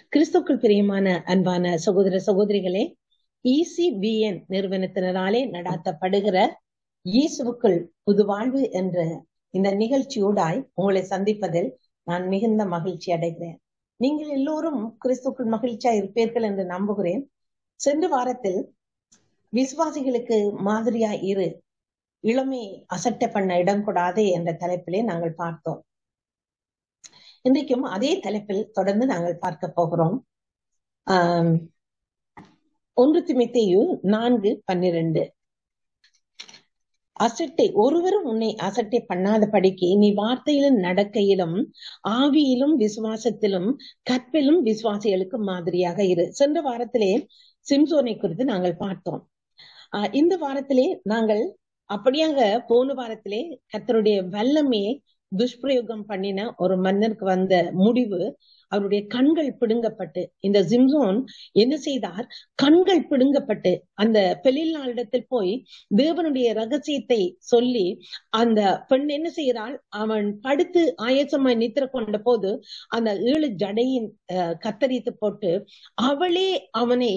கிறிஸ்துக்குள் பிரியமான அன்பான சகோதர சகோதரிகளே இசிபிஎன் நிறுவனத்தினராலே நடாத்தப்படுகிற இயேசுவுக்குள் புது வாழ்வு என்ற இந்த நிகழ்ச்சியூடாய் உங்களை சந்திப்பதில் நான் மிகுந்த மகிழ்ச்சி அடைகிறேன் நீங்கள் எல்லோரும் கிறிஸ்துக்குள் மகிழ்ச்சியா இருப்பீர்கள் என்று நம்புகிறேன் சென்ற வாரத்தில் விசுவாசிகளுக்கு மாதிரியா இரு இளமை அசட்டை பண்ண இடம் கூடாதே என்ற தலைப்பிலே நாங்கள் பார்த்தோம் இன்றைக்கும் அதே தலைப்பில் தொடர்ந்து நாங்கள் பார்க்க போகிறோம் ஆஹ் ஒன்று திமித்தையு நான்கு பன்னிரண்டு அசட்டை ஒருவரும் உன்னை அசட்டை பண்ணாத படிக்கு நீ வார்த்தையிலும் நடக்கையிலும் ஆவியிலும் விசுவாசத்திலும் கற்பிலும் விசுவாசிகளுக்கு மாதிரியாக இரு சென்ற வாரத்திலே சிம்சோனை குறித்து நாங்கள் பார்த்தோம் ஆஹ் இந்த வாரத்திலே நாங்கள் அப்படியாக போன வாரத்திலே கத்தருடைய வல்லமையை துஷ்பிரயோகம் பண்ணின ஒரு மன்னருக்கு வந்த முடிவு அவருடைய கண்கள் பிடுங்கப்பட்டு இந்த ஜிம்சோன் என்ன செய்தார் கண்கள் பிடுங்கப்பட்டு அந்த பெலிலாளிடத்தில் போய் தேவனுடைய ரகசியத்தை சொல்லி அந்த பெண் என்ன செய்கிறாள் அவன் படுத்து ஆயசமாய் நித்திர கொண்ட போது அந்த ஏழு ஜடையின் கத்தரித்து போட்டு அவளே அவனை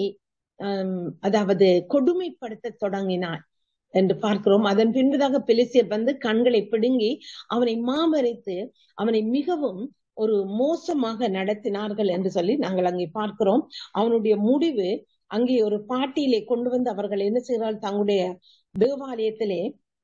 அதாவது கொடுமைப்படுத்த தொடங்கினாள் என்று பார்க்கிறோம் அதன் பின்பதாக பெலிசியர் வந்து கண்களை பிடுங்கி அவனை மாமறைத்து அவனை மிகவும் ஒரு மோசமாக நடத்தினார்கள் என்று சொல்லி நாங்கள் அங்கே பார்க்கிறோம் அவனுடைய முடிவு அங்கே ஒரு பாட்டியிலே கொண்டு வந்து அவர்கள் என்ன செய்கிறார்கள் தங்களுடைய தேவாலயத்திலே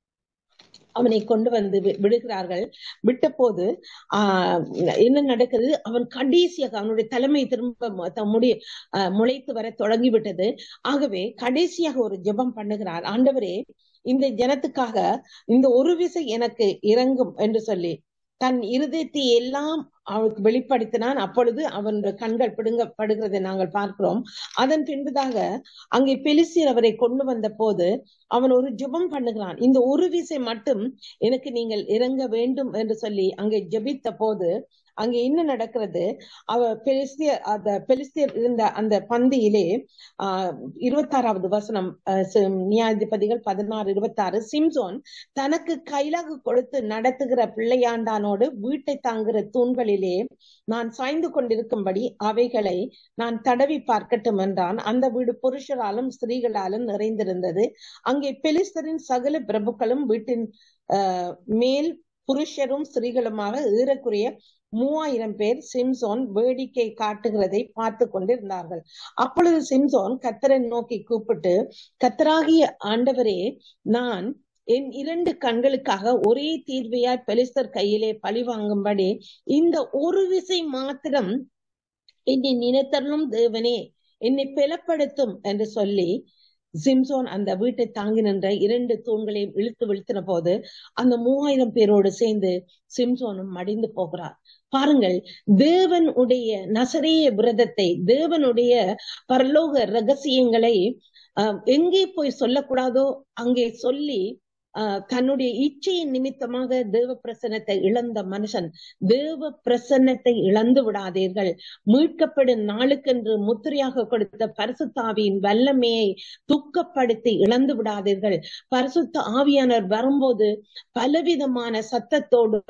அவனை கொண்டு வந்து விடுகிறார்கள் விட்ட போது ஆஹ் என்ன நடக்குது அவன் கடைசியாக அவனுடைய தலைமை திரும்ப முடி முளைத்து வர தொடங்கி விட்டது ஆகவே கடைசியாக ஒரு ஜெபம் பண்ணுகிறார் ஆண்டவரே இந்த ஜனத்துக்காக இந்த ஒரு விசை எனக்கு இறங்கும் என்று சொல்லி தன் இருதயத்தை எல்லாம் அவனுக்கு வெளிப்படுத்தினான் அப்பொழுது அவனுடைய கண்கள் பிடுங்கப்படுகிறதை நாங்கள் பார்க்கிறோம் அதன் பின்புதாக அங்கே பெலிசியர் அவரை கொண்டு வந்த போது அவன் ஒரு ஜெபம் பண்ணுகிறான் இந்த ஒரு விசை மட்டும் எனக்கு நீங்கள் இறங்க வேண்டும் என்று சொல்லி அங்கே ஜெபித்த போது அங்கே என்ன நடக்கிறது அவ பெலிஸ்தியர் அந்த பெலிஸ்தியர் இருந்த அந்த பந்தியிலே ஆஹ் இருபத்தாறாவது வசனம் நியாயாதிபதிகள் பதினாறு இருபத்தி ஆறு சிம்சோன் தனக்கு கைலாக கொடுத்து நடத்துகிற பிள்ளையாண்டானோடு வீட்டை தாங்குகிற தூண்களிலே நான் சாய்ந்து கொண்டிருக்கும்படி அவைகளை நான் தடவி பார்க்கட்டும் என்றான் அந்த வீடு புருஷராலும் ஸ்திரீகளாலும் நிறைந்திருந்தது அங்கே பெலிஸ்தரின் சகல பிரபுக்களும் வீட்டின் ஆஹ் மேல் புருஷரும் ஸ்திரீகளுமாக ஏறக்குறைய மூவாயிரம் பேர் சிம்சோன் வேடிக்கை காட்டுகிறதை பார்த்து கொண்டிருந்தார்கள் அப்பொழுது சிம்சோன் கத்தரை நோக்கி கூப்பிட்டு கத்தராகிய ஆண்டவரே நான் என் இரண்டு கண்களுக்காக ஒரே தீர்வையாய் பெலிஸ்தர் கையிலே பழி வாங்கும்படி இந்த ஒரு விசை மாத்திரம் என்னை நினைத்தரலும் தேவனே என்னை பெலப்படுத்தும் என்று சொல்லி சிம்சோன் அந்த வீட்டை தாங்கி நின்ற இரண்டு தூண்களையும் இழுத்து வீழ்த்தின போது அந்த மூவாயிரம் பேரோடு சேர்ந்து சிம்சோனும் மடிந்து போகிறார் பாருங்கள் தேவனுடைய நசரேய விரதத்தை தேவனுடைய பரலோக ரகசியங்களை எங்கே போய் சொல்லக்கூடாதோ அங்கே சொல்லி தன்னுடைய இச்சையின் நிமித்தமாக தேவ பிரசன்னத்தை இழந்த மனுஷன் தேவ பிரசன்னத்தை இழந்து விடாதீர்கள் மீட்கப்படும் நாளுக்கென்று முத்திரையாக கொடுத்த பரிசுத்தாவியின் வல்லமையை துக்கப்படுத்தி இழந்து விடாதீர்கள் பரிசுத்த ஆவியானவர் வரும்போது பலவிதமான சத்தத்தோடு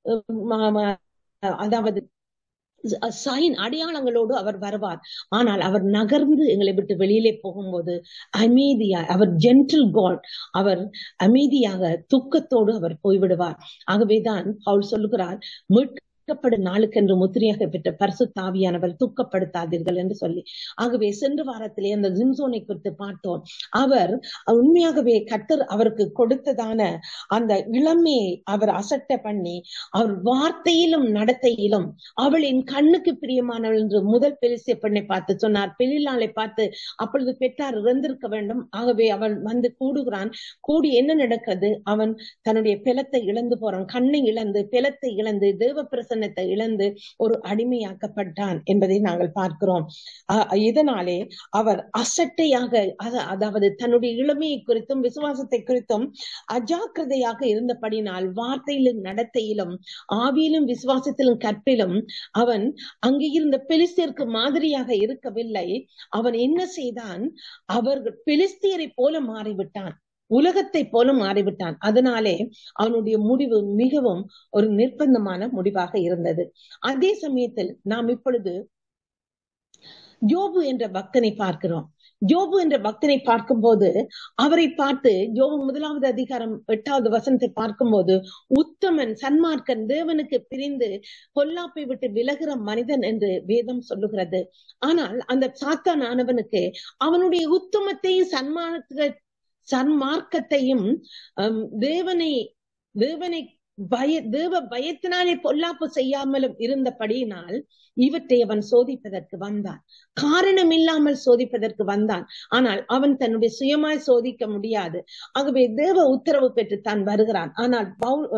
அதாவது சைன் அடையாளங்களோடு அவர் வருவார் ஆனால் அவர் நகர்ந்து எங்களை விட்டு வெளியிலே போகும்போது அமைதியா அவர் ஜென்டில் காட் அவர் அமைதியாக துக்கத்தோடு அவர் போய்விடுவார் ஆகவேதான் அவர் சொல்லுகிறார் மீட்க துக்கப்படும் நாளுக்கென்று முத்திரையாக பெற்ற பரிசு தாவியானவர் துக்கப்படுத்தாதீர்கள் என்று சொல்லி ஆகவே சென்ற வாரத்திலே அந்த ஜிம்சோனை குறித்து பார்த்தோம் அவர் உண்மையாகவே கத்தர் அவருக்கு கொடுத்ததான அந்த இளமையை அவர் அசட்டை பண்ணி அவர் வார்த்தையிலும் நடத்தையிலும் அவளின் கண்ணுக்கு பிரியமானவள் என்று முதல் பெருசிய பெண்ணை பார்த்து சொன்னார் பெரிலாளை பார்த்து அப்பொழுது பெற்றார் இறந்திருக்க வேண்டும் ஆகவே அவன் வந்து கூடுகிறான் கூடி என்ன நடக்கிறது அவன் தன்னுடைய பிளத்தை இழந்து போறான் கண்ணை இழந்து பிளத்தை இழந்து தேவ பிரசன பிரசன்னத்தை இழந்து ஒரு அடிமையாக்கப்பட்டான் என்பதை நாங்கள் பார்க்கிறோம் இதனாலே அவர் அசட்டையாக அதாவது தன்னுடைய இளமையை குறித்தும் விசுவாசத்தை குறித்தும் அஜாக்கிரதையாக இருந்தபடினால் வார்த்தையிலும் நடத்தையிலும் ஆவியிலும் விசுவாசத்திலும் கற்பிலும் அவன் அங்கே இருந்த பெலிஸ்தியருக்கு மாதிரியாக இருக்கவில்லை அவன் என்ன செய்தான் அவர்கள் பெலிஸ்தியரை போல மாறிவிட்டான் உலகத்தை போல மாறிவிட்டான் அதனாலே அவனுடைய முடிவு மிகவும் ஒரு நிர்பந்தமான முடிவாக இருந்தது அதே சமயத்தில் நாம் இப்பொழுது யோபு என்ற பக்தனை பார்க்கிறோம் யோபு என்ற பக்தனை பார்க்கும்போது அவரை பார்த்து யோபு முதலாவது அதிகாரம் எட்டாவது வசனத்தை பார்க்கும்போது உத்தமன் சன்மார்க்கன் தேவனுக்கு பிரிந்து பொல்லாப்பை விட்டு விலகிற மனிதன் என்று வேதம் சொல்லுகிறது ஆனால் அந்த சாத்தான் ஆனவனுக்கு அவனுடைய உத்தமத்தையும் சன்மார்க்க சன்மார்க்கத்தையும் தேவனை தேவனை பய தேவ பயத்தினாலே பொல்லாப்பு செய்யாமலும் இருந்தபடியினால் இவற்றை அவன் சோதிப்பதற்கு வந்தான் காரணம் இல்லாமல் சோதிப்பதற்கு வந்தான் ஆனால் அவன் தன்னுடைய சுயமாய் சோதிக்க முடியாது ஆகவே தேவ உத்தரவு பெற்று தான் வருகிறான் ஆனால்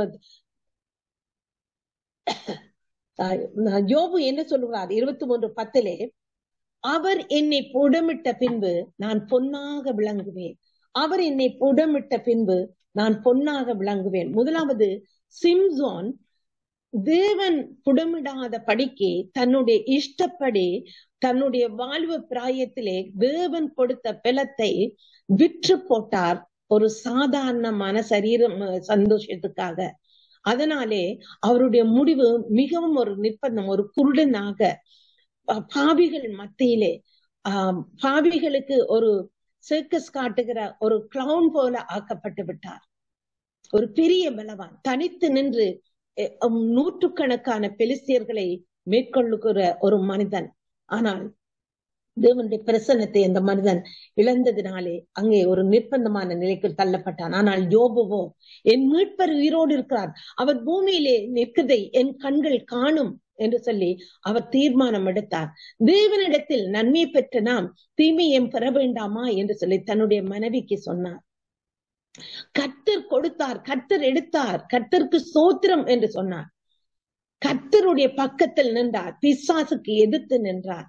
யோபு என்ன சொல்லுகிறார் இருபத்தி மூன்று பத்திலே அவர் என்னை புடமிட்ட பின்பு நான் பொன்னாக விளங்குவேன் அவர் என்னை புடமிட்ட பின்பு நான் பொன்னாக விளங்குவேன் முதலாவது சிம்சோன் தேவன் புடமிடாத படிக்கு தன்னுடைய இஷ்டப்படி தன்னுடைய வாழ்வு பிராயத்திலே தேவன் கொடுத்த பிலத்தை விற்று போட்டார் ஒரு சாதாரணமான சரீரம் சந்தோஷத்துக்காக அதனாலே அவருடைய முடிவு மிகவும் ஒரு நிர்பந்தம் ஒரு குருடனாக பாவிகள் மத்தியிலே ஆஹ் பாவிகளுக்கு ஒரு சர்க்கஸ் காட்டுகிற ஒரு கிளவுன் போல ஆக்கப்பட்டு விட்டார் ஒரு பெரிய பலவான் தனித்து நின்று நூற்றுக்கணக்கான பெலிஸ்தியர்களை மேற்கொள்ளுகிற ஒரு மனிதன் ஆனால் தேவனுடைய பிரசன்னத்தை அந்த மனிதன் இழந்ததினாலே அங்கே ஒரு நிர்பந்தமான நிலைக்கு தள்ளப்பட்டான் ஆனால் யோபுவோ என் மீட்பர் உயிரோடு இருக்கிறார் அவர் பூமியிலே நிற்கதை என் கண்கள் காணும் என்று சொல்லி அவர் தீர்மானம் எடுத்தார் தேவனிடத்தில் நன்மை பெற்ற நாம் தீமையும் பெற வேண்டாமா என்று சொல்லி தன்னுடைய மனைவிக்கு சொன்னார் கர்த்தர் கொடுத்தார் கர்த்தர் எடுத்தார் கர்த்தருக்கு சோத்திரம் என்று சொன்னார் கர்த்தருடைய பக்கத்தில் நின்றார் பிசாசுக்கு எதிர்த்து நின்றார்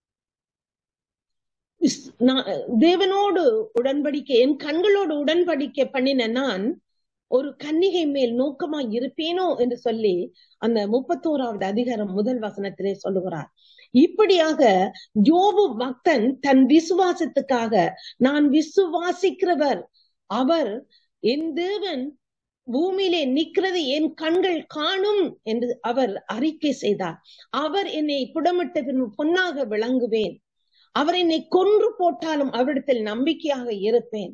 தேவனோடு உடன்படிக்கை என் கண்களோடு உடன்படிக்கை பண்ணின நான் ஒரு கன்னிகை மேல் நோக்கமா இருப்பேனோ என்று சொல்லி அந்த முப்பத்தோராவது அதிகாரம் முதல் வசனத்திலே சொல்லுகிறார் இப்படியாக யோபு பக்தன் தன் விசுவாசத்துக்காக நான் விசுவாசிக்கிறவர் அவர் என் தேவன் பூமியிலே நிற்கிறது என் கண்கள் காணும் என்று அவர் அறிக்கை செய்தார் அவர் என்னை புடமிட்ட பின் பொன்னாக விளங்குவேன் அவர் என்னை கொன்று போட்டாலும் அவரிடத்தில் நம்பிக்கையாக இருப்பேன்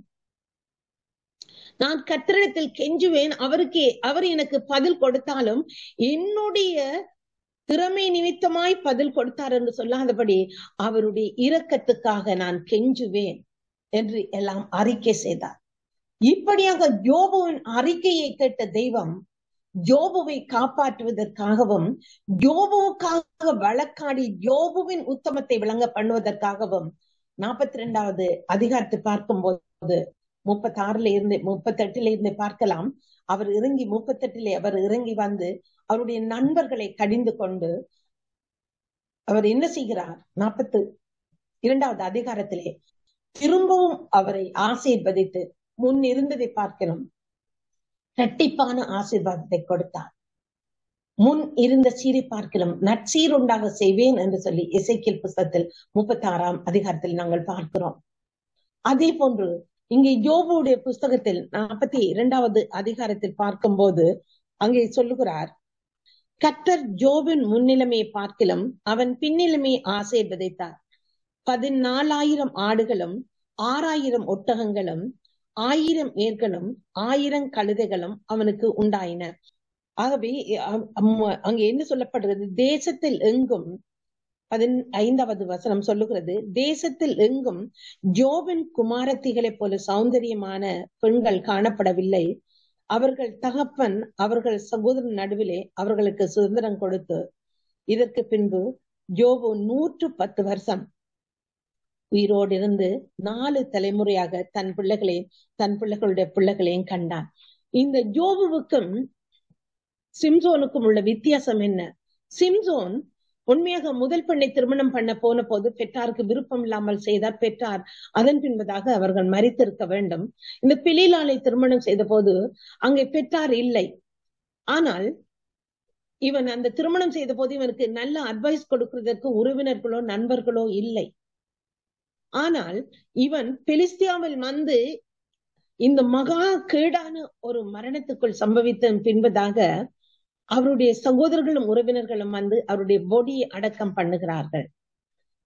நான் கத்திரிடத்தில் கெஞ்சுவேன் அவருக்கு அவர் எனக்கு பதில் கொடுத்தாலும் என்னுடைய திறமை நிமித்தமாய் பதில் கொடுத்தார் என்று சொல்லாதபடி அவருடைய இரக்கத்துக்காக நான் கெஞ்சுவேன் என்று எல்லாம் அறிக்கை செய்தார் இப்படியாக யோபுவின் அறிக்கையை கேட்ட தெய்வம் யோபுவை காப்பாற்றுவதற்காகவும் யோபுவுக்காக வழக்காடி யோபுவின் உத்தமத்தை விளங்க பண்ணுவதற்காகவும் நாற்பத்தி ரெண்டாவது அதிகாரத்தை பார்க்கும் போது முப்பத்தி ஆறுல இருந்து முப்பத்தி எட்டுல இருந்து பார்க்கலாம் அவர் இறங்கி முப்பத்தி எட்டுல அவர் இறங்கி வந்து அவருடைய நண்பர்களை கடிந்து கொண்டு அவர் என்ன செய்கிறார் நாற்பத்து இரண்டாவது அதிகாரத்திலே திரும்பவும் அவரை ஆசீர்வதித்து முன் இருந்ததை பார்க்கிறோம் இரட்டிப்பான ஆசீர்வாதத்தை கொடுத்தார் முன் இருந்த சீரை பார்க்கலாம் நற்சீர் உண்டாக செய்வேன் என்று சொல்லி இசைக்கியல் புஸ்தகத்தில் முப்பத்தி ஆறாம் அதிகாரத்தில் நாங்கள் பார்க்கிறோம் அதே போன்று இங்கே யோபுடைய புஸ்தகத்தில் நாற்பத்தி இரண்டாவது அதிகாரத்தில் பார்க்கும்போது அங்கே சொல்லுகிறார் கத்தர் ஜோபின் முன்னிலைமையை பார்க்கிலும் அவன் பின்னிலைமையை ஆசீர்வதித்தார் பதினாலாயிரம் ஆடுகளும் ஆறாயிரம் ஒட்டகங்களும் ஆயிரம் ஏர்களும் ஆயிரம் கழுதைகளும் அவனுக்கு உண்டாயின ஆகவே அங்க என்ன சொல்லப்படுறது தேசத்தில் எங்கும் பதின் ஐந்தாவது வசனம் சொல்லுகிறது தேசத்தில் எங்கும் ஜோபின் குமாரத்திகளைப் போல சௌந்தரியமான பெண்கள் காணப்படவில்லை அவர்கள் தகப்பன் அவர்கள் சகோதரன் நடுவிலே அவர்களுக்கு சுதந்திரம் கொடுத்து இதற்கு பின்பு ஜோபு நூற்று பத்து வருஷம் உயிரோடு இருந்து நாலு தலைமுறையாக தன் பிள்ளைகளையும் தன் பிள்ளைகளுடைய பிள்ளைகளையும் கண்டான் இந்த ஜோபுவுக்கும் சிம்சோனுக்கும் உள்ள வித்தியாசம் என்ன சிம்சோன் உண்மையாக முதல் பெண்ணை திருமணம் பண்ண போன போது பெற்றாருக்கு விருப்பம் இல்லாமல் செய்தார் பெற்றார் அதன் பின்பதாக அவர்கள் மறித்திருக்க வேண்டும் இந்த பிலிலாலை திருமணம் செய்த போது அங்கே பெற்றார் இல்லை ஆனால் இவன் அந்த திருமணம் செய்த போது இவனுக்கு நல்ல அட்வைஸ் கொடுக்கிறதற்கு உறவினர்களோ நண்பர்களோ இல்லை ஆனால் இவன் பெலிஸ்தியாவில் வந்து இந்த மகா கேடான ஒரு மரணத்துக்குள் சம்பவித்த பின்பதாக அவருடைய சகோதரர்களும் உறவினர்களும் வந்து அவருடைய பொடியை அடக்கம் பண்ணுகிறார்கள்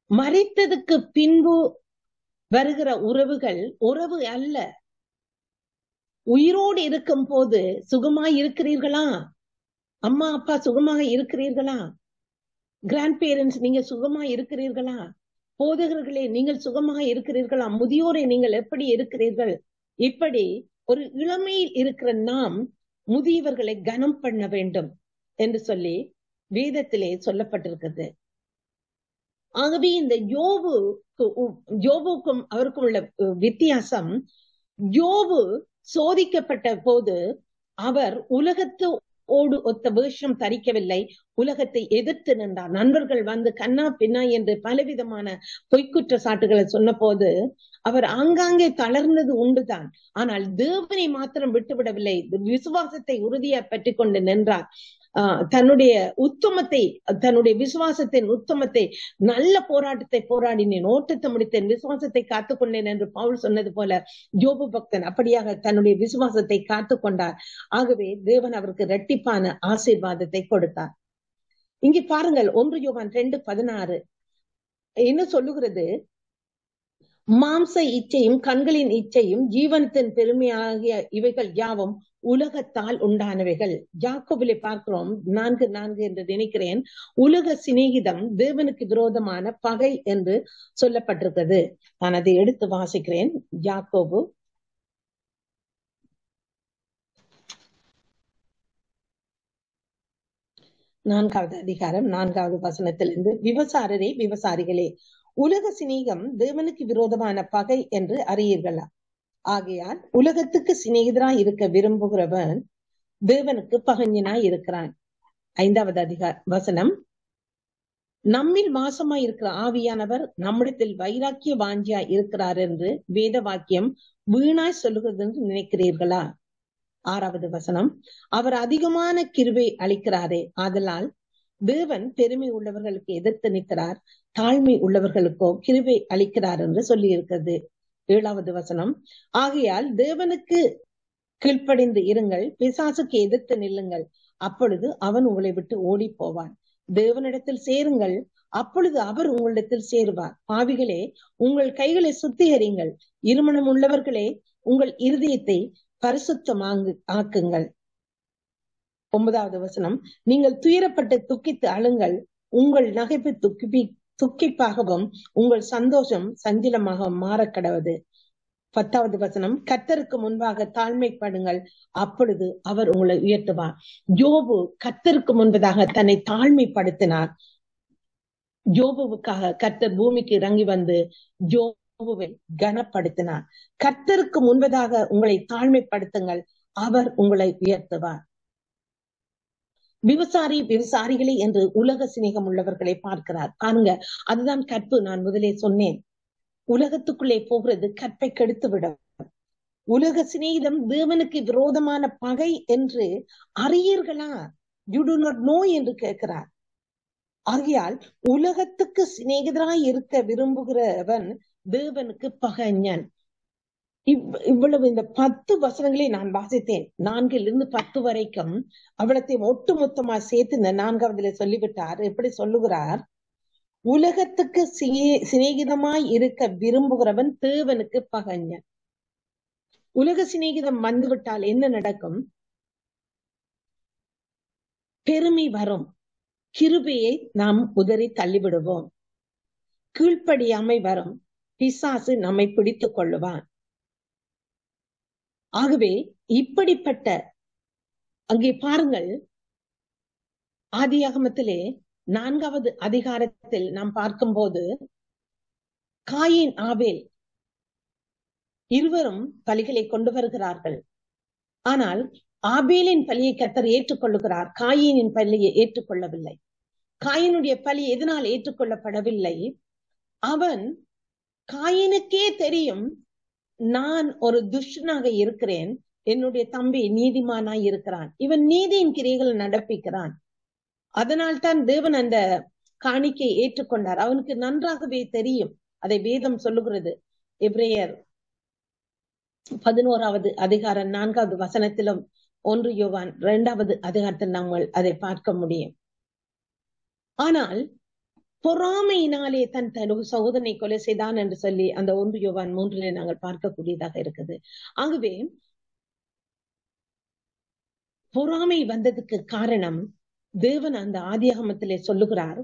மறித்ததுக்கு பின்பு வருகிற உறவுகள் உறவு அல்ல உயிரோடு இருக்கும் போது சுகமாய் இருக்கிறீர்களா அம்மா அப்பா சுகமாக இருக்கிறீர்களா கிராண்ட் பேரண்ட்ஸ் நீங்க சுகமா இருக்கிறீர்களா போதகர்களே நீங்கள் சுகமாக இருக்கிறீர்களா முதியோரை நீங்கள் எப்படி இருக்கிறீர்கள் இப்படி ஒரு இளமையில் இருக்கிற நாம் முதியவர்களை கனம் பண்ண வேண்டும் என்று சொல்லி வேதத்திலே சொல்லப்பட்டிருக்கிறது ஆகவே இந்த யோபு யோபுக்கும் அவருக்கும் உள்ள வித்தியாசம் யோபு சோதிக்கப்பட்ட போது அவர் உலகத்து ஓடு ஒத்த வேஷம் தரிக்கவில்லை உலகத்தை எதிர்த்து நின்றார் நண்பர்கள் வந்து கண்ணா பின்னா என்று பலவிதமான பொய்க்குற்ற சாட்டுகளை சொன்ன போது அவர் ஆங்காங்கே தளர்ந்தது உண்டுதான் ஆனால் தேவனை மாத்திரம் விட்டுவிடவில்லை விசுவாசத்தை உறுதியா பற்றி கொண்டு நின்றார் ஆஹ் தன்னுடைய உத்தமத்தை தன்னுடைய விசுவாசத்தின் உத்தமத்தை நல்ல போராட்டத்தை போராடினேன் ஓட்டத்தை முடித்தேன் விசுவாசத்தை காத்துக்கொண்டேன் என்று பவுல் சொன்னது போல ஜோபு பக்தன் அப்படியாக தன்னுடைய விசுவாசத்தை காத்து கொண்டார் ஆகவே தேவன் அவருக்கு இரட்டிப்பான ஆசீர்வாதத்தை கொடுத்தார் இங்கே பாருங்கள் ஒன்று யோவான் ரெண்டு பதினாறு என்ன சொல்லுகிறது மாம்ச இச்சையும் கண்களின் இச்சையும் ஜீவனத்தின் பெருமையாகிய இவைகள் யாவும் உலகத்தால் உண்டானவைகள் ஜாக்கோபிலே பார்க்கிறோம் நான்கு நான்கு என்று நினைக்கிறேன் உலக சிநேகிதம் தேவனுக்கு விரோதமான பகை என்று சொல்லப்பட்டிருக்கிறது நான் அதை எடுத்து வாசிக்கிறேன் ஜாக்கோபு நான்காவது அதிகாரம் நான்காவது வசனத்திலிருந்து விவசாரரே விவசாரிகளே உலக சிநேகம் தேவனுக்கு விரோதமான பகை என்று அறியீர்களா ஆகையால் உலகத்துக்கு சிநேகிதராய் இருக்க விரும்புகிறவன் தேவனுக்கு பகஞ்சனாய் இருக்கிறான் ஐந்தாவது அதிகார வசனம் நம்மில் மாசமாய் இருக்கிற ஆவியானவர் நம்மிடத்தில் வைராக்கிய வாஞ்சியா இருக்கிறார் என்று வேத வாக்கியம் வீணாய் சொல்லுகிறது என்று நினைக்கிறீர்களா ஆறாவது வசனம் அவர் அதிகமான கிருவை அளிக்கிறாரே ஆதலால் தேவன் பெருமை உள்ளவர்களுக்கு எதிர்த்து நிற்கிறார் தாழ்மை உள்ளவர்களுக்கோ கிருவை அளிக்கிறார் என்று சொல்லி இருக்கிறது ஏழாவது வசனம் ஆகையால் தேவனுக்கு கீழ்ப்படிந்து இருங்கள் பிசாசுக்கு எதிர்த்து நில்லுங்கள் அப்பொழுது அவன் உங்களை விட்டு ஓடி போவான் தேவனிடத்தில் சேருங்கள் அப்பொழுது அவர் உங்களிடத்தில் சேருவார் பாவிகளே உங்கள் கைகளை சுத்திகரிங்கள் இருமணம் உள்ளவர்களே உங்கள் இருதயத்தை பரிசுத்தமாங்கு ஆக்குங்கள் ஒன்பதாவது வசனம் நீங்கள் துயரப்பட்டு துக்கித்து அழுங்கள் உங்கள் நகைப்பு துக்கி துக்கிப்பாகவும் உங்கள் சந்தோஷம் சஞ்சலமாக மாறக்கடவது பத்தாவது வசனம் கத்தருக்கு முன்பாக தாழ்மைப்படுங்கள் அப்பொழுது அவர் உங்களை உயர்த்துவார் ஜோபு கத்தருக்கு முன்பதாக தன்னை தாழ்மைப்படுத்தினார் ஜோபுவுக்காக கத்தர் பூமிக்கு இறங்கி வந்து ஜோபுவை கனப்படுத்தினார் கத்தருக்கு முன்பதாக உங்களை தாழ்மைப்படுத்துங்கள் அவர் உங்களை உயர்த்துவார் விவசாரி விவசாரிகளே என்று உலக சிநேகம் உள்ளவர்களை பார்க்கிறார் பாருங்க அதுதான் கற்பு நான் முதலே சொன்னேன் உலகத்துக்குள்ளே போகிறது கற்பை கெடுத்து விடும் உலக சிநேகிதம் தேவனுக்கு விரோதமான பகை என்று அறியீர்களா யூ டு நாட் நோ என்று கேட்கிறார் ஆகையால் உலகத்துக்கு சிநேகிதராய் இருக்க விரும்புகிறவன் தேவனுக்கு பகைஞன் இவ்வளவு இந்த பத்து வசனங்களை நான் வாசித்தேன் நான்கில் இருந்து பத்து வரைக்கும் அவ்வளத்தையும் ஒட்டு மொத்தமா சேர்த்து இந்த நான்காவதுல சொல்லிவிட்டார் எப்படி சொல்லுகிறார் உலகத்துக்கு சிநேகிதமாய் இருக்க விரும்புகிறவன் தேவனுக்கு பகைஞன் உலக சிநேகிதம் வந்துவிட்டால் என்ன நடக்கும் பெருமை வரும் கிருபையை நாம் உதறி தள்ளிவிடுவோம் கீழ்ப்படியாமை வரும் பிசாசு நம்மை பிடித்துக் கொள்ளுவான் ஆகவே இப்படிப்பட்ட அங்கே பாருங்கள் ஆதியாகமத்திலே நான்காவது அதிகாரத்தில் நாம் பார்க்கும்போது காயின் ஆவேல் இருவரும் பலிகளை கொண்டு வருகிறார்கள் ஆனால் ஆபேலின் பலியை கத்தர் ஏற்றுக்கொள்ளுகிறார் காயினின் பலியை ஏற்றுக்கொள்ளவில்லை காயினுடைய பலி எதனால் ஏற்றுக்கொள்ளப்படவில்லை அவன் காயினுக்கே தெரியும் நான் ஒரு துஷ்டனாக இருக்கிறேன் என்னுடைய தம்பி நீதிமானாய் இருக்கிறான் இவன் நீதியின் கிரைகள் நடப்பிக்கிறான் அதனால் தான் தேவன் அந்த காணிக்கை ஏற்றுக்கொண்டார் அவனுக்கு நன்றாகவே தெரியும் அதை வேதம் சொல்லுகிறது எப்ரேயர் பதினோராவது அதிகாரம் நான்காவது வசனத்திலும் ஒன்று யோவான் இரண்டாவது அதிகாரத்தில் நாங்கள் அதை பார்க்க முடியும் ஆனால் பொறாமையினாலே தன் தன் சகோதரனை கொலை செய்தான் என்று சொல்லி அந்த ஒன்று யோவான் மூன்றிலே நாங்கள் பார்க்கக்கூடியதாக இருக்குது ஆகவே பொறாமை வந்ததுக்கு காரணம் தேவன் அந்த ஆதியாகமத்திலே சொல்லுகிறார்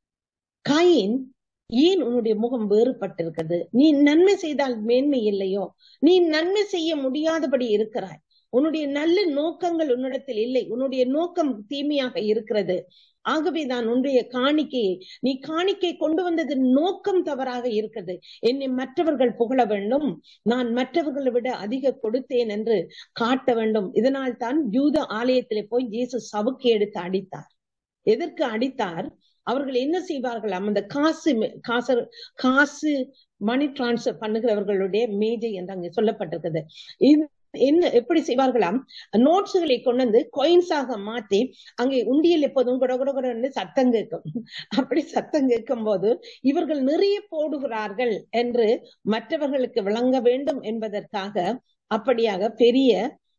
காயின் ஏன் உன்னுடைய முகம் வேறுபட்டிருக்கிறது நீ நன்மை செய்தால் மேன்மை இல்லையோ நீ நன்மை செய்ய முடியாதபடி இருக்கிறாய் உன்னுடைய நல்ல நோக்கங்கள் உன்னிடத்தில் இல்லை உன்னுடைய நோக்கம் தீமையாக இருக்கிறது ஆகவேதான் உன்னுடைய காணிக்கையை நீ காணிக்கை கொண்டு வந்தது நோக்கம் தவறாக இருக்கிறது என்னை மற்றவர்கள் புகழ வேண்டும் நான் மற்றவர்களை விட அதிக கொடுத்தேன் என்று காட்ட வேண்டும் இதனால் தான் யூத ஆலயத்திலே போய் இயேசு சவுக்கி எடுத்து அடித்தார் எதற்கு அடித்தார் அவர்கள் என்ன செய்வார்களாம் அந்த காசு காசு காசு மணி டிரான்ஸ்பர் பண்ணுகிறவர்களுடைய மேஜை என்று அங்கே சொல்லப்பட்டிருக்கிறது இது என்ன எப்படி செய்வார்களாம் நோட்ஸுகளை கொண்டு வந்து கொயின்ஸாக மாத்தி அங்கே உண்டியல் எப்போதும் குடகுடகுடன்னு சத்தம் கேட்கும் அப்படி சத்தம் கேட்கும் போது இவர்கள் நிறைய போடுகிறார்கள் என்று மற்றவர்களுக்கு விளங்க வேண்டும் என்பதற்காக அப்படியாக பெரிய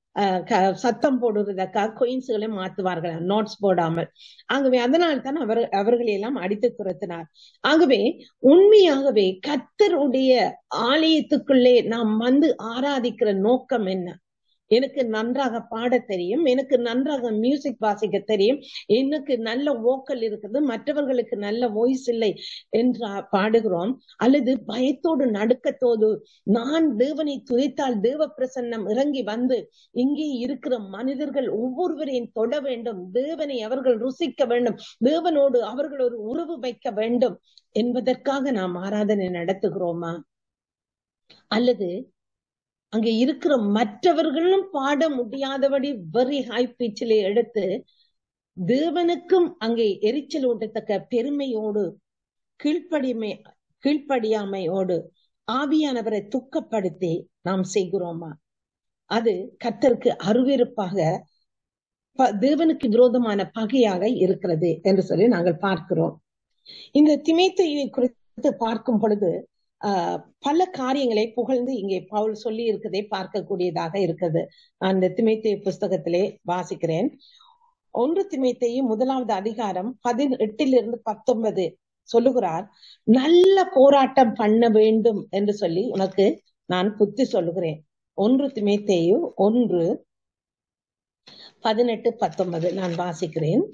சத்தம் போடுவதற்காக கொயின்ஸுகளை மாத்துவார்கள் நோட்ஸ் போடாமல் ஆகவே அதனால் தான் அவர் அவர்களை எல்லாம் அடித்து துரத்தினார் ஆகவே உண்மையாகவே கத்தருடைய ஆலயத்துக்குள்ளே நாம் வந்து ஆராதிக்கிற நோக்கம் என்ன எனக்கு நன்றாக பாட தெரியும் எனக்கு நன்றாக மியூசிக் வாசிக்க தெரியும் எனக்கு நல்ல ஓக்கல் இருக்குது மற்றவர்களுக்கு நல்ல வாய்ஸ் இல்லை என்று பாடுகிறோம் அல்லது பயத்தோடு நடுக்கத்தோடு நான் தேவனை துதித்தால் தேவ பிரசன்னம் இறங்கி வந்து இங்கே இருக்கிற மனிதர்கள் ஒவ்வொருவரையும் தொட வேண்டும் தேவனை அவர்கள் ருசிக்க வேண்டும் தேவனோடு அவர்கள் ஒரு உறவு வைக்க வேண்டும் என்பதற்காக நாம் ஆராதனை நடத்துகிறோமா அல்லது அங்க இருக்கிற மற்றவர்களும் பாட முடியாதபடி வெரி ஹை பீச்சிலே எடுத்து தேவனுக்கும் அங்கே எரிச்சல் ஊட்டத்தக்க பெருமையோடு கீழ்ப்படிமை கீழ்ப்படியாமையோடு ஆவியானவரை துக்கப்படுத்தி நாம் செய்கிறோமா அது கத்தருக்கு அருவெருப்பாக தேவனுக்கு விரோதமான பகையாக இருக்கிறது என்று சொல்லி நாங்கள் பார்க்கிறோம் இந்த திமைத்தையை குறித்து பார்க்கும் பொழுது ஆஹ் பல காரியங்களை புகழ்ந்து இங்கே பவுல் சொல்லி இருக்கதை பார்க்கக்கூடியதாக இருக்குது நான் இந்த திமைத்தை புஸ்தகத்திலே வாசிக்கிறேன் ஒன்று திமைத்தையும் முதலாவது அதிகாரம் பதினெட்டிலிருந்து பத்தொன்பது சொல்லுகிறார் நல்ல போராட்டம் பண்ண வேண்டும் என்று சொல்லி உனக்கு நான் புத்தி சொல்லுகிறேன் ஒன்று திமைத்தேயு ஒன்று பதினெட்டு பத்தொன்பது நான் வாசிக்கிறேன்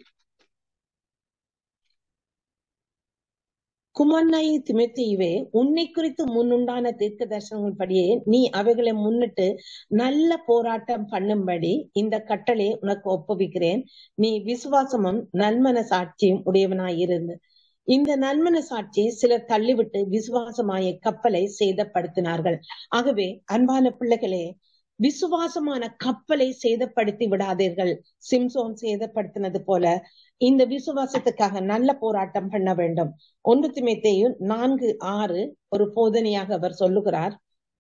குமன்னாயி திமித்தியுவே உன்னை குறித்து முன்னுண்டான தீர்க்க தரிசனங்கள் படியே நீ அவைகளை முன்னிட்டு நல்ல போராட்டம் பண்ணும்படி இந்த கட்டளை உனக்கு ஒப்புவிக்கிறேன் நீ விசுவாசமும் நல்மன சாட்சியும் உடையவனாயிருந்து இந்த நல்மன சாட்சியை சிலர் தள்ளிவிட்டு விசுவாசமாய கப்பலை சேதப்படுத்தினார்கள் ஆகவே அன்பான பிள்ளைகளே விசுவாசமான கப்பலை சேதப்படுத்தி விடாதீர்கள் சிம்சோன் சேதப்படுத்தினது போல இந்த விசுவாசத்துக்காக நல்ல போராட்டம் பண்ண வேண்டும் ஒன்று திமைத்தையும் நான்கு ஆறு ஒரு போதனையாக அவர் சொல்லுகிறார்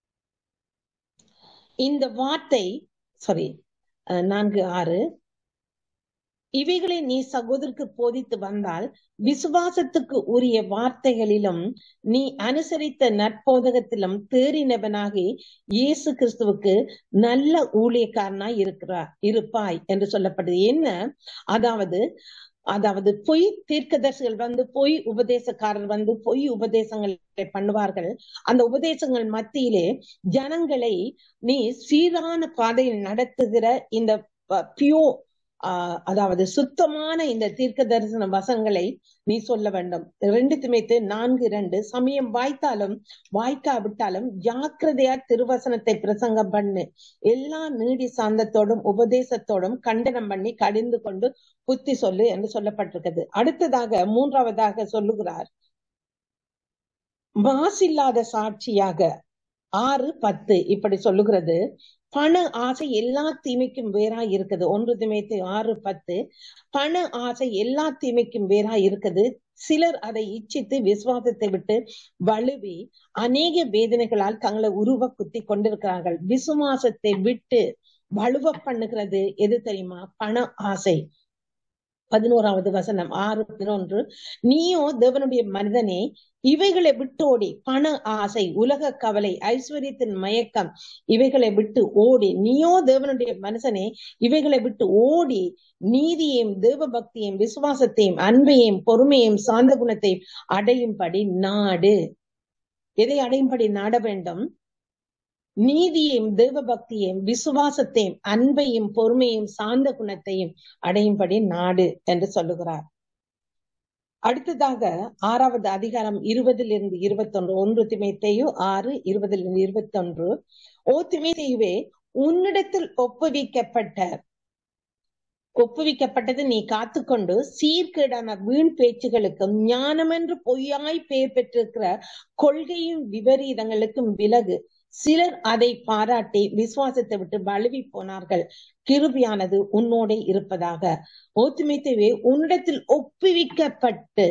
இந்த வார்த்தை சாரி நான்கு ஆறு இவைகளை நீ சகோதரருக்கு போதித்து வந்தால் விசுவாசத்துக்கு உரிய வார்த்தைகளிலும் நீ அனுசரித்த நற்போதகத்திலும் தேறினவனாகி இயேசு கிறிஸ்துவுக்கு நல்ல ஊழியக்காரனாய் இருக்கிறார் இருப்பாய் என்று சொல்லப்படுது என்ன அதாவது அதாவது பொய் தீர்க்கதர்சிகள் வந்து பொய் உபதேசக்காரர் வந்து பொய் உபதேசங்களை பண்ணுவார்கள் அந்த உபதேசங்கள் மத்தியிலே ஜனங்களை நீ சீரான பாதையில் நடத்துகிற இந்த பியோ ஆஹ் அதாவது சுத்தமான இந்த தீர்க்க தரிசன வசங்களை நீ சொல்ல வேண்டும் ரெண்டு திமைத்து நான்கு இரண்டு சமயம் வாய்த்தாலும் வாய்க்காவிட்டாலும் ஜாக்கிரதையா திருவசனத்தை பிரசங்கம் பண்ணு எல்லா நீடி சாந்தத்தோடும் உபதேசத்தோடும் கண்டனம் பண்ணி கடிந்து கொண்டு புத்தி சொல்லு என்று சொல்லப்பட்டிருக்கிறது அடுத்ததாக மூன்றாவதாக சொல்லுகிறார் மாசில்லாத சாட்சியாக ஆறு பத்து இப்படி சொல்லுகிறது பண ஆசை எல்லா தீமைக்கும் வேறா இருக்குது ஒன்று திமைத்து ஆறு பத்து பண ஆசை எல்லா தீமைக்கும் வேறா இருக்குது சிலர் அதை இச்சித்து விசுவாசத்தை விட்டு வலுவி அநேக வேதனைகளால் தங்களை உருவ குத்தி கொண்டிருக்கிறார்கள் விசுவாசத்தை விட்டு வலுவ பண்ணுகிறது எது தெரியுமா பண ஆசை பதினோராவது வசனம் ஆறு பதினொன்று நீயோ தேவனுடைய மனிதனே இவைகளை விட்டோடி பண ஆசை உலக கவலை ஐஸ்வர்யத்தின் மயக்கம் இவைகளை விட்டு ஓடி நீயோ தேவனுடைய மனுஷனே இவைகளை விட்டு ஓடி நீதியையும் தேவ பக்தியையும் விசுவாசத்தையும் அன்பையும் பொறுமையும் சாந்த குணத்தையும் அடையும்படி நாடு எதை அடையும்படி நாட வேண்டும் நீதியையும் தேவ பக்தியையும் விசுவாசத்தையும் அன்பையும் பொறுமையும் சாந்த குணத்தையும் அடையும்படி நாடு என்று சொல்லுகிறார் அடுத்ததாக ஆறாவது அதிகாரம் இருபதிலிருந்து இருபத்தொன்று ஒன்று திமைத்தையு ஆறு இருபதிலிருந்து இருபத்தொன்று ஓ திமைத்தையுவே உன்னிடத்தில் ஒப்புவிக்கப்பட்ட ஒப்புவிக்கப்பட்டது நீ காத்துக்கொண்டு சீர்கேடான வீண் பேச்சுகளுக்கும் ஞானமென்று பொய்யாய் பெயர் பெற்றிருக்கிற கொள்கையும் விபரீதங்களுக்கும் விலகு சிலர் அதை பாராட்டி விசுவாசத்தை விட்டு வலுவி போனார்கள் கிருபியானது உன்னோட இருப்பதாக ஓத்துமைத்தவே உன்னிடத்தில் ஒப்புவிக்கப்பட்டு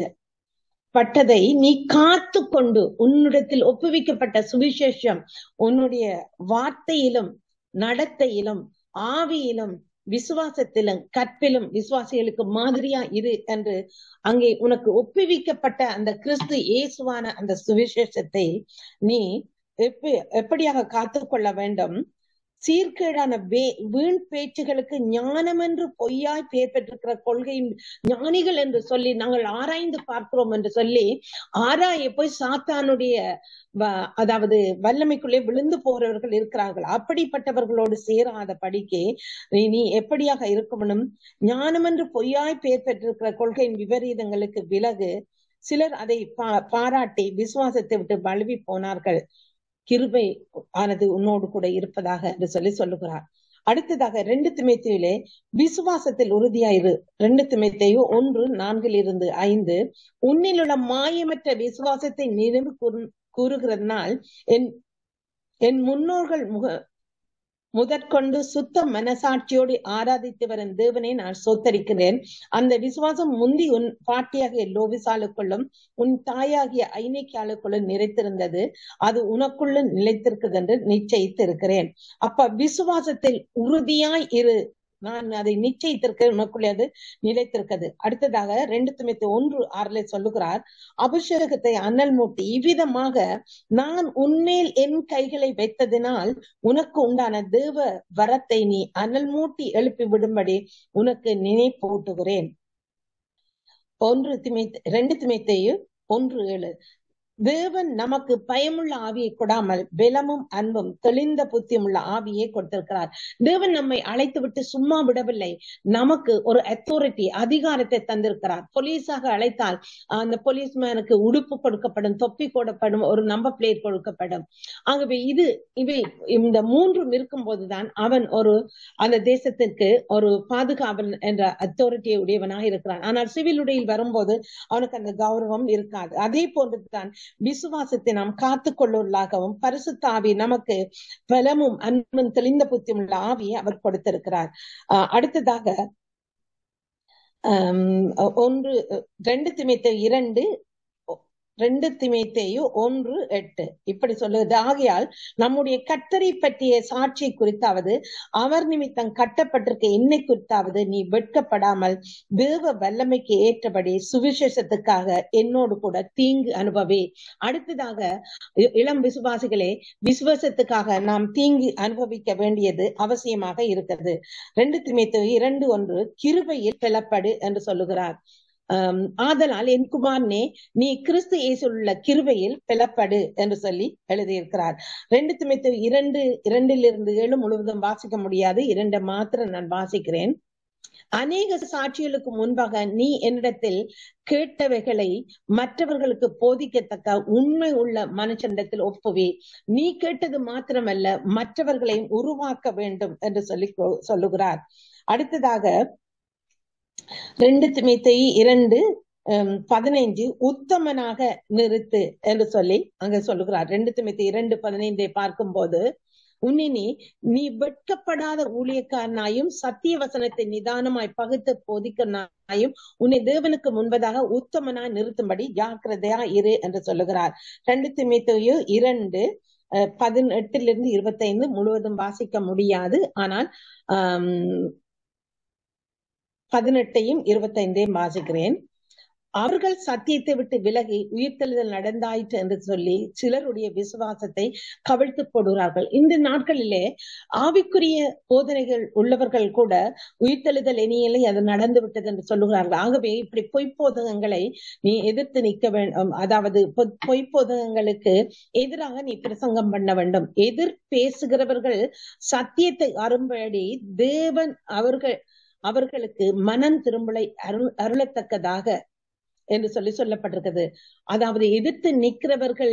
பட்டதை நீ காத்து கொண்டு உன்னிடத்தில் ஒப்புவிக்கப்பட்ட சுவிசேஷம் உன்னுடைய வார்த்தையிலும் நடத்தையிலும் ஆவியிலும் விசுவாசத்திலும் கற்பிலும் விசுவாசிகளுக்கு மாதிரியா இரு என்று அங்கே உனக்கு ஒப்புவிக்கப்பட்ட அந்த கிறிஸ்து இயேசுவான அந்த சுவிசேஷத்தை நீ எப்ப எப்படியாக காத்துக்கொள்ள வேண்டும் சீர்கேடான வே வீண் பேச்சுகளுக்கு ஞானம் என்று பொய்யாய் பெயர் பெற்றிருக்கிற கொள்கையும் ஞானிகள் என்று சொல்லி நாங்கள் ஆராய்ந்து பார்க்கிறோம் என்று சொல்லி ஆராய போய் சாத்தானுடைய அதாவது வல்லமைக்குள்ளே விழுந்து போறவர்கள் இருக்கிறார்கள் அப்படிப்பட்டவர்களோடு சேராத படிக்கு நீ எப்படியாக இருக்கணும் ஞானம் என்று பொய்யாய் பெயர் பெற்றிருக்கிற கொள்கையின் விபரீதங்களுக்கு விலகு சிலர் அதை பா பாராட்டி விசுவாசத்தை விட்டு வலுவி போனார்கள் கிருபை ஆனது உன்னோடு கூட இருப்பதாக என்று சொல்லி சொல்லுகிறார் அடுத்ததாக ரெண்டு திமைத்தையிலே விசுவாசத்தில் உறுதியாயிரு ரெண்டு திமைத்தையோ ஒன்று நான்கில் இருந்து ஐந்து உன்னில் உள்ள மாயமற்ற விசுவாசத்தை நினைவு கூறுகிறதுனால் என் என் முன்னோர்கள் முக முதற்கொண்டு சுத்த மனசாட்சியோடு ஆராதித்து வரும் தேவனை நான் சோத்தரிக்கிறேன் அந்த விசுவாசம் முந்தி உன் பாட்டியாகிய லோவிசாலுக்குள்ளும் உன் தாயாகிய ஐநைக்கியாளுக்குள்ளும் நிறைத்திருந்தது அது உனக்குள்ள நிலைத்திருக்குது என்று நிச்சயித்திருக்கிறேன் அப்ப விசுவாசத்தில் உறுதியாய் இரு நான் அதை நிச்சயித்திருக்க உனக்குள்ளே அது நிலைத்திருக்கிறது அடுத்ததாக ரெண்டு துமைத்து ஒன்று ஆறுல சொல்லுகிறார் அபிஷேகத்தை அனல் மூட்டி இவ்விதமாக நான் உன்மேல் என் கைகளை வைத்ததினால் உனக்கு உண்டான தேவ வரத்தை நீ அனல் மூட்டி எழுப்பி விடும்படி உனக்கு நினைப்பூட்டுகிறேன் ஒன்று திமை ரெண்டு திமைத்தையும் ஒன்று ஏழு தேவன் நமக்கு பயமுள்ள ஆவியை கொடாமல் பலமும் அன்பும் தெளிந்த புத்தியுமுள்ள ஆவியை கொடுத்திருக்கிறார் தேவன் நம்மை அழைத்து விட்டு சும்மா விடவில்லை நமக்கு ஒரு அத்தாரிட்டி அதிகாரத்தை தந்திருக்கிறார் போலீஸாக அழைத்தால் அந்த போலீஸ்மேனுக்கு உடுப்பு கொடுக்கப்படும் தொப்பி கொடுக்கப்படும் ஒரு நம்பர் பிளேட் கொடுக்கப்படும் ஆகவே இது இவை இந்த மூன்றும் இருக்கும் போதுதான் அவன் ஒரு அந்த தேசத்திற்கு ஒரு பாதுகாவல் என்ற அத்தாரிட்டியை உடையவனாக இருக்கிறான் ஆனால் சிவில் உடையில் வரும்போது அவனுக்கு அந்த கௌரவம் இருக்காது அதே போன்றுதான் விசுவாசத்தை நாம் காத்து கொள்ளுள்ளாகவும் பரிசுத்த ஆவி நமக்கு பலமும் அன்பும் தெளிந்த புத்தியும் உள்ள ஆவியை அவர் கொடுத்திருக்கிறார் ஆஹ் அடுத்ததாக ஆஹ் ஒன்று ரெண்டு திமைத்த இரண்டு ரெண்டு திமைத்தேயு ஒன்று எட்டு இப்படி சொல்லுது ஆகையால் நம்முடைய கத்தரை பற்றிய சாட்சியை குறித்தாவது அவர் நிமித்தம் கட்டப்பட்டிருக்க என்னை குறித்தாவது நீ வெட்கப்படாமல் தேவ வல்லமைக்கு ஏற்றபடி சுவிசேஷத்துக்காக என்னோடு கூட தீங்கு அனுபவே அடுத்ததாக இளம் விசுவாசிகளே விசுவாசத்துக்காக நாம் தீங்கு அனுபவிக்க வேண்டியது அவசியமாக இருக்கிறது ரெண்டு திமைத்து இரண்டு ஒன்று கிருபையில் பிளப்படு என்று சொல்லுகிறார் ஆதலால் என் குமாரனே நீ கிறிஸ்து இயேசுள்ள கிருபையில் பிளப்படு என்று சொல்லி எழுதியிருக்கிறார் ரெண்டு திமைத்து இரண்டு இரண்டிலிருந்து ஏழு முழுவதும் வாசிக்க முடியாது இரண்டு மாத்திரம் நான் வாசிக்கிறேன் அநேக சாட்சிகளுக்கு முன்பாக நீ என்னிடத்தில் கேட்டவைகளை மற்றவர்களுக்கு போதிக்கத்தக்க உண்மை உள்ள மனுஷனிடத்தில் ஒப்புவே நீ கேட்டது மாத்திரமல்ல மற்றவர்களையும் உருவாக்க வேண்டும் என்று சொல்லி சொல்லுகிறார் அடுத்ததாக ரெண்டு திமித்தை இரண்டு பதினைஞ்சு உத்தமனாக நிறுத்து என்று சொல்லி அங்க சொல்லுகிறார் ரெண்டு திமித்தை இரண்டு பதினைந்தை பார்க்கும் போது உன்னினி நீ வெட்கப்படாத ஊழியக்காரனாயும் சத்திய வசனத்தை நிதானமாய் பகுத்து போதிக்கிறனாயும் உன்னை தேவனுக்கு முன்பதாக உத்தமனாய் நிறுத்தும்படி ஜாக்கிரதையா இரு என்று சொல்லுகிறார் ரெண்டு திமித்தையோ இரண்டு பதினெட்டிலிருந்து இருபத்தைந்து முழுவதும் வாசிக்க முடியாது ஆனால் ஆஹ் பதினெட்டையும் இருபத்தைந்தையும் வாசிக்கிறேன் அவர்கள் சத்தியத்தை விட்டு விலகி உயிர்த்தெழுதல் நடந்தாயிற்று என்று சொல்லி சிலருடைய விசுவாசத்தை கவிழ்த்து போடுகிறார்கள் இந்த நாட்களிலே ஆவிக்குரிய போதனைகள் உள்ளவர்கள் கூட உயிர்த்தெழுதல் இனியலை அது நடந்து விட்டது என்று சொல்லுகிறார்கள் ஆகவே இப்படி பொய்ப்போதகங்களை நீ எதிர்த்து நிற்க வேண்டும் அதாவது பொய்ப்போதகங்களுக்கு எதிராக நீ பிரசங்கம் பண்ண வேண்டும் எதிர் பேசுகிறவர்கள் சத்தியத்தை அரும்படி தேவன் அவர்கள் அவர்களுக்கு மனம் திரும்பலை அருள் அருளத்தக்கதாக என்று சொல்லி சொல்லப்பட்டிருக்கிறது அதாவது எதிர்த்து நிற்கிறவர்கள்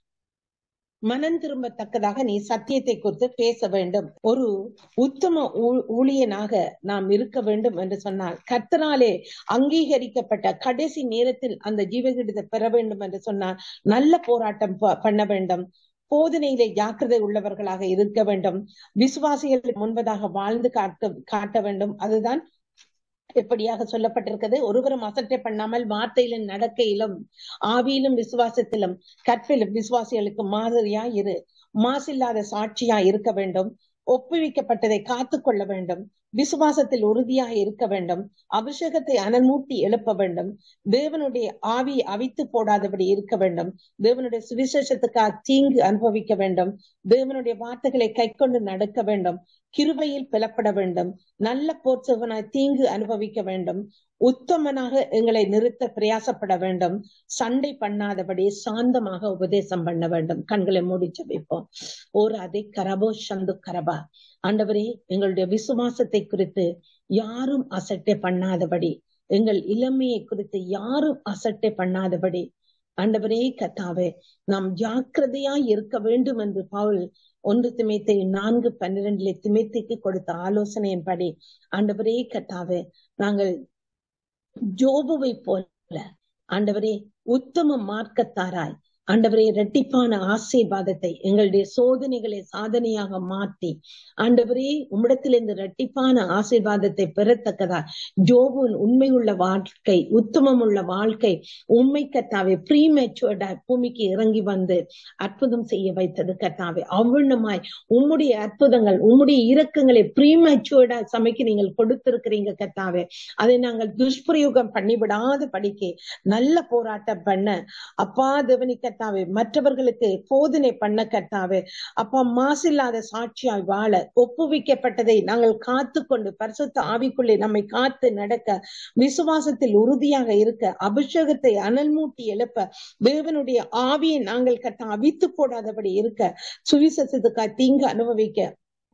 மனம் திரும்பத்தக்கதாக நீ சத்தியத்தை குறித்து பேச வேண்டும் ஒரு உத்தம ஊழியனாக நாம் இருக்க வேண்டும் என்று சொன்னால் கர்த்தராலே அங்கீகரிக்கப்பட்ட கடைசி நேரத்தில் அந்த ஜீவகிடத்தை பெற வேண்டும் என்று சொன்னால் நல்ல போராட்டம் பண்ண வேண்டும் போதனையிலே ஜாக்கிரதை உள்ளவர்களாக இருக்க வேண்டும் விசுவாசிகள் முன்பதாக வாழ்ந்து காட்ட காட்ட வேண்டும் அதுதான் எப்படியாக சொல்லப்பட்டிருக்கிறது ஒருவரும் அசட்டை பண்ணாமல் வார்த்தையிலும் நடக்கையிலும் ஆவியிலும் விசுவாசத்திலும் கற்பிலும் விசுவாசிகளுக்கு மாதிரியா இரு மாசில்லாத சாட்சியா இருக்க வேண்டும் ஒப்புவிக்கப்பட்டதை காத்து கொள்ள வேண்டும் விசுவாசத்தில் உறுதியாக இருக்க வேண்டும் அபிஷேகத்தை அனல்மூட்டி எழுப்ப வேண்டும் தேவனுடைய ஆவி அவித்து போடாதபடி இருக்க வேண்டும் தேவனுடைய சுவிசேஷத்துக்காக தீங்கு அனுபவிக்க வேண்டும் தேவனுடைய வார்த்தைகளை கை கொண்டு நடக்க வேண்டும் கிருபையில் பிளப்பட வேண்டும் நல்ல போர்ச்சவனாய் தீங்கு அனுபவிக்க வேண்டும் உத்தமனாக எங்களை நிறுத்த பிரயாசப்பட வேண்டும் சண்டை பண்ணாதபடி சாந்தமாக உபதேசம் பண்ண வேண்டும் கண்களை மூடி ஜபிப்போம் ஓர் அதை கரபோ சந்து கரபா ஆண்டவரே எங்களுடைய விசுவாசத்தை குறித்து யாரும் அசட்டை பண்ணாதபடி எங்கள் இளமையை குறித்து யாரும் அசட்டை பண்ணாதபடி ஆண்டவரே கத்தாவே நாம் ஜாக்கிரதையா இருக்க வேண்டும் என்று பவுல் ஒன்று திமைத்தை நான்கு பன்னிரெண்டுல திமைத்தைக்கு கொடுத்த ஆலோசனையின்படி ஆண்டவரே கத்தாவே நாங்கள் ஜோபுவை போல ஆண்டவரே உத்தம மார்க்கத்தாராய் ஆண்டவரே இரட்டிப்பான ஆசீர்வாதத்தை எங்களுடைய சோதனைகளை சாதனையாக மாற்றி ஆண்டவரே உம்மிடத்திலிருந்து இரட்டிப்பான ஆசீர்வாதத்தை பெறத்தக்கதா ஜோபுவின் உண்மையுள்ள வாழ்க்கை உத்தமம் உள்ள வாழ்க்கை உண்மை கத்தாவை ப்ரீமெச்சுவர்டா பூமிக்கு இறங்கி வந்து அற்புதம் செய்ய வைத்தது கத்தாவை அவ்வண்ணமாய் உம்முடைய அற்புதங்கள் உம்முடைய இரக்கங்களை ப்ரீமெச்சுவர்டா சமைக்கு நீங்கள் கொடுத்திருக்கிறீங்க கத்தாவே அதை நாங்கள் துஷ்பிரயோகம் பண்ணிவிடாத படிக்க நல்ல போராட்டம் பண்ண அப்பா தேவனி கத்தாவே மற்றவர்களுக்கு போதனை பண்ண கத்தாவே அப்பா மாசில்லாத சாட்சியாய் வாழ ஒப்புவிக்கப்பட்டதை நாங்கள் காத்து கொண்டு பரிசுத்த ஆவிக்குள்ளே நம்மை காத்து நடக்க விசுவாசத்தில் உறுதியாக இருக்க அபிஷேகத்தை அனல் மூட்டி எழுப்ப தேவனுடைய ஆவியை நாங்கள் கட்ட அவித்து போடாதபடி இருக்க சுவிசேஷத்துக்காய் தீங்கு அனுபவிக்க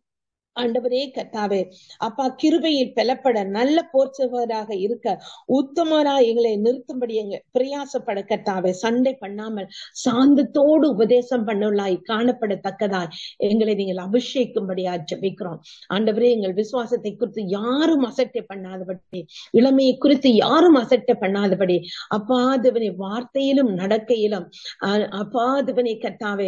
ஆண்டவரே கத்தாவே அப்பா கிருபையில் பெலப்பட நல்ல போர்ச்சவராக இருக்க உத்தமரா எங்களை நிறுத்தும்படி எங்க பிரயாசப்பட கத்தாவே சண்டை பண்ணாமல் சாந்தத்தோடு உபதேசம் பண்ணுள்ளாய் காணப்படத்தக்கதாய் எங்களை நீங்கள் அபிஷேக்கும்படியா ஜபிக்கிறோம் ஆண்டவரே எங்கள் விசுவாசத்தை குறித்து யாரும் அசட்டை பண்ணாதபடி இளமையை குறித்து யாரும் அசட்டை பண்ணாதபடி அப்பாதவனை வார்த்தையிலும் நடக்கையிலும் அப்பாதவனை கத்தாவே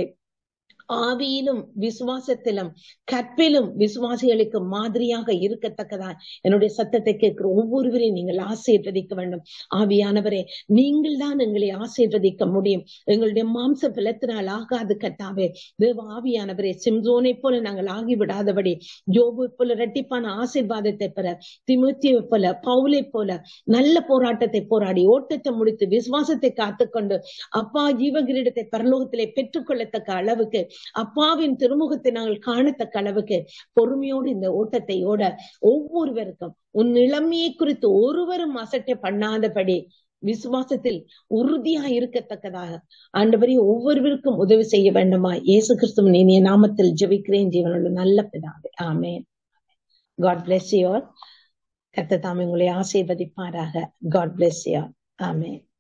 ஆவியிலும் விசுவாசத்திலும் கற்பிலும் விசுவாசிகளுக்கு மாதிரியாக இருக்கத்தக்கதா என்னுடைய சத்தத்தை கேட்கிற ஒவ்வொருவரையும் நீங்கள் ஆசீர்வதிக்க வேண்டும் ஆவியானவரே நீங்கள் தான் எங்களை ஆசீர்வதிக்க முடியும் எங்களுடைய மாம்ச பிளத்தினால் ஆகாது கத்தாவே தேவ ஆவியானவரே சிம்சோனை போல நாங்கள் ஆகிவிடாதபடி ஜோபு போல இரட்டிப்பான ஆசீர்வாதத்தை பெற திமுத்தியை போல பவுலை போல நல்ல போராட்டத்தை போராடி ஓட்டத்தை முடித்து விசுவாசத்தை காத்துக்கொண்டு அப்பா ஜீவகிரீடத்தை பரலோகத்திலே பெற்றுக்கொள்ளத்தக்க அளவுக்கு அப்பாவின் திருமுகத்தை நாங்கள் காணத்தக்க அளவுக்கு பொறுமையோடு இந்த ஓட்டத்தை ஓட ஒவ்வொருவருக்கும் உன் இளமையை குறித்து ஒருவரும் அசட்டை பண்ணாதபடி விசுவாசத்தில் உறுதியா இருக்கத்தக்கதாக ஆண்டவரே ஒவ்வொருவருக்கும் உதவி செய்ய வேண்டுமா இயேசு கிறிஸ்துவின் இனிய நாமத்தில் ஜெபிக்கிறேன் ஜீவனுள்ள நல்ல பிதாவே ஆமேன் காட் பிளெஸ் யூ கத்த தாமே உங்களை ஆசீர்வதிப்பாராக காட் பிளெஸ் யூ ஆமேன்